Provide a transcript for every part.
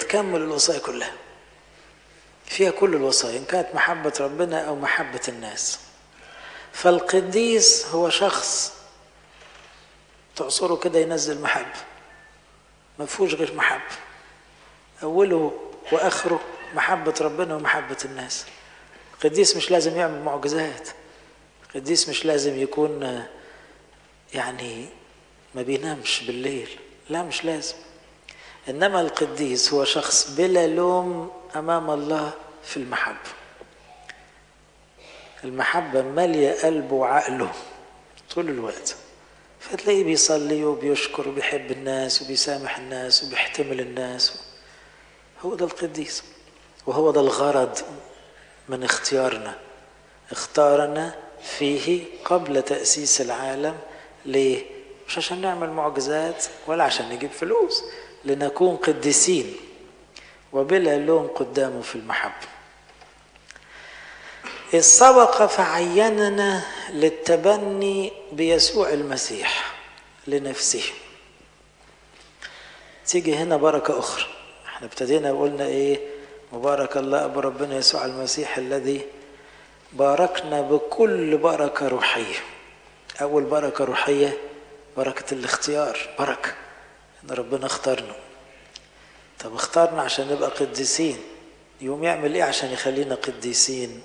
بتكمل الوصايا كلها فيها كل الوصايا إن كانت محبة ربنا أو محبة الناس فالقديس هو شخص تعصره كده ينزل محبة ما فيهوش غير محبة أوله وآخره محبة ربنا ومحبة الناس القديس مش لازم يعمل معجزات القديس مش لازم يكون يعني ما بينامش بالليل لا مش لازم إنما القديس هو شخص بلا لوم أمام الله في المحبة المحبة مالية قلبه وعقله طول الوقت فتلاقيه بيصلي وبيشكر وبيحب الناس وبيسامح الناس وبيحتمل الناس هو ده القديس وهو ده الغرض من اختيارنا اختارنا فيه قبل تأسيس العالم ليه؟ مش عشان نعمل معجزات ولا عشان نجيب فلوس لنكون قديسين وبلا لوم قدامه في المحبة إذ سبق فعيننا للتبني بيسوع المسيح لنفسه تيجي هنا بركة أخرى احنا ابتدينا وقلنا ايه مبارك الله أبو ربنا يسوع المسيح الذي باركنا بكل بركة روحية أول بركة روحية بركة الاختيار بركة إن ربنا اختارنا طب اختارنا عشان نبقى قديسين يوم يعمل ايه عشان يخلينا قديسين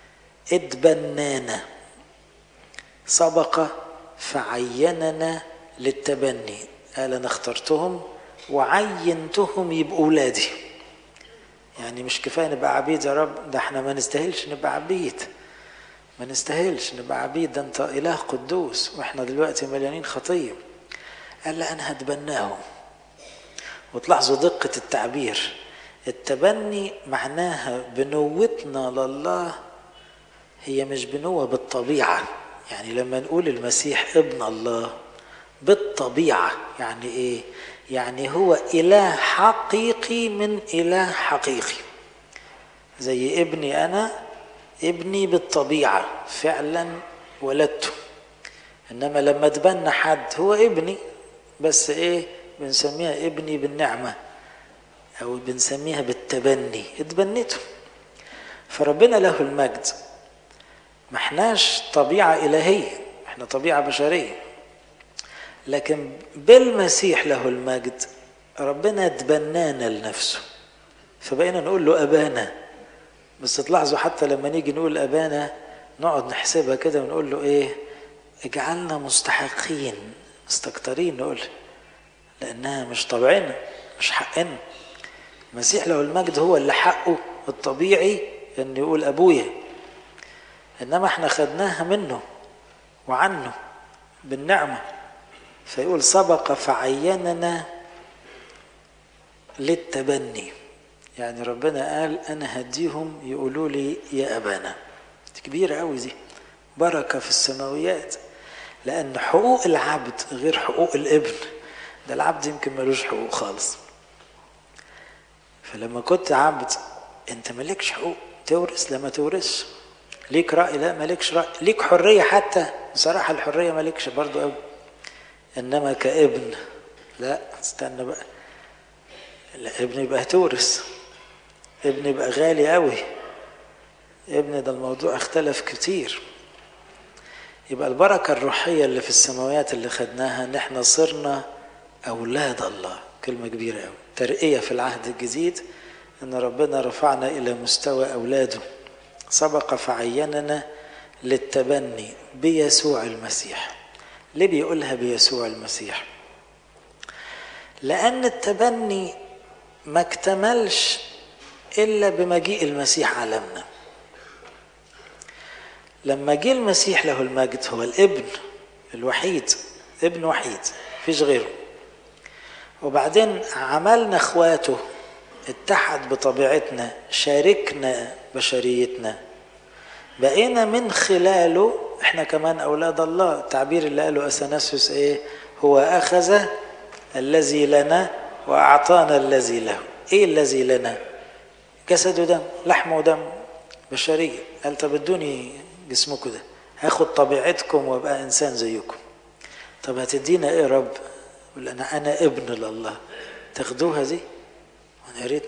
اتبنانا سبق فعيننا للتبني قال انا اخترتهم وعينتهم يبقوا ولادي يعني مش كفايه نبقى عبيد يا رب ده احنا ما نستاهلش نبقى عبيد ما نستاهلش نبقى عبيد ده انت اله قدوس واحنا دلوقتي مليانين خطيه قال لا انا هتبناهم وتلاحظوا دقه التعبير التبني معناها بنوتنا لله هي مش بنوة بالطبيعة يعني لما نقول المسيح ابن الله بالطبيعة يعني ايه يعني هو إله حقيقي من إله حقيقي زي ابني أنا ابني بالطبيعة فعلا ولدته إنما لما تبنى حد هو ابني بس ايه بنسميها ابني بالنعمة أو بنسميها بالتبني اتبنيته فربنا له المجد ما احناش طبيعة إلهية احنا طبيعة بشرية لكن بالمسيح له المجد ربنا تبنانا لنفسه فبقينا نقول له أبانا بس تلاحظوا حتى لما نيجي نقول أبانا نقعد نحسبها كده ونقول له إيه اجعلنا مستحقين مستكترين نقول لأنها مش طبعنا مش حقنا المسيح له المجد هو اللي حقه الطبيعي أن يقول أبويا انما احنا خدناها منه وعنه بالنعمه فيقول سبق فعيننا للتبني يعني ربنا قال انا هديهم يقولوا لي يا ابانا دي كبيره قوي دي بركه في السماويات لان حقوق العبد غير حقوق الابن ده العبد يمكن ملوش حقوق خالص فلما كنت عبد انت مالكش حقوق تورث لما تورثش ليك رأي لا مالكش رأي ليك حرية حتى بصراحة الحرية مالكش برضو قوي إنما كابن لا استنى بقى لا ابن يبقى هتورث ابن يبقى غالي قوي ابن ده الموضوع اختلف كتير يبقى البركة الروحية اللي في السماوات اللي خدناها ان احنا صرنا أولاد الله كلمة كبيرة قوي ترقية في العهد الجديد ان ربنا رفعنا إلى مستوى أولاده سبق فعيننا للتبني بيسوع المسيح ليه بيقولها بيسوع المسيح لأن التبني ما اكتملش إلا بمجيء المسيح عالمنا لما جه المسيح له المجد هو الابن الوحيد ابن وحيد فيش غيره وبعدين عملنا اخواته اتحد بطبيعتنا شاركنا بشريتنا بقينا من خلاله احنا كمان اولاد الله التعبير اللي قاله اثناسيوس ايه هو اخذ الذي لنا واعطانا الذي له ايه الذي لنا جسد ودم لحم ودم بشريه قال طب ادوني جسمكم ده هاخد طبيعتكم وابقى انسان زيكم طب هتدينا ايه يا رب يقول انا انا ابن لله تاخدوها دي انا يا ريت